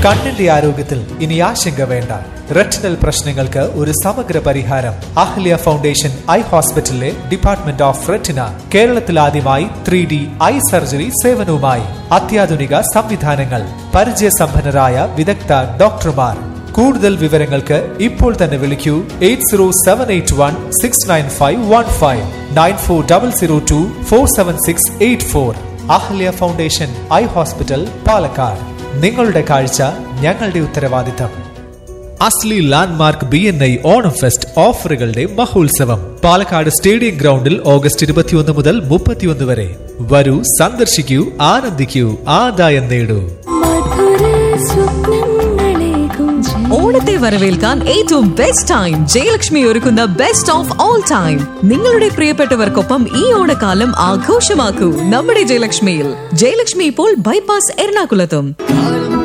കണ്ണിന്റെ ആരോഗ്യത്തിൽ ഇനി ആശങ്ക വേണ്ട റെറ്റിനൽ പ്രശ്നങ്ങൾക്ക് ഒരു സമഗ്ര പരിഹാരം അഹ്ല്യ ഫൗണ്ടേഷൻ ഐ ഹോസ്പിറ്റലിലെ ഡിപ്പാർട്ട്മെന്റ് ഓഫ് റെറ്റിന കേരളത്തിൽ ആദ്യമായി ത്രീ ഡി ഐ സർജറി സേവനവുമായി അത്യാധുനിക സംവിധാനങ്ങൾ പരിചയസമ്പന്നരായ വിദഗ്ധ ഡോക്ടർമാർ കൂടുതൽ വിവരങ്ങൾക്ക് ഇപ്പോൾ തന്നെ വിളിക്കൂ eight zero seven eight one six nine five one five nine four double zero two four seven six eight four Ahalya foundation eye hospital Palakkad നിങ്ങളുടെ കാഴ്ച ഞങ്ങളുടെ ഉത്തരവാദിത്തം അസ്ലി landmark B N I Onam fest ഓഫറുകളുടെ മഹോത്സവം പാലക്കാട് സ്റ്റേഡിയം ഗ്രൗണ്ടിൽ ഓഗസ്റ്റ് ഇരുപത്തിയൊന്ന് മുതൽ മുപ്പത്തിയൊന്ന് വരെ വരൂ സന്ദർശിക്കൂ ആനന്ദിക്കൂ ആദായം നേടൂ മധുര സ്വപ്നങ്ങളേകും ഓണത്തെ വരവേൽക്കാൻ ഏറ്റവും ബെസ്റ്റ് ടൈം ജയലക്ഷ്മി ഒരുക്കുന്ന ബെസ്റ്റ് ഓഫ് ഓൾ ടൈം നിങ്ങളുടെ പ്രിയപ്പെട്ടവർക്കൊപ്പം ഈ ഓണക്കാലം ആഘോഷമാക്കൂ നമ്മുടെ ജയലക്ഷ്മിയിൽ ജയലക്ഷ്മി ഇപ്പോൾ ബൈപ്പാസ് എറണാകുളത്തും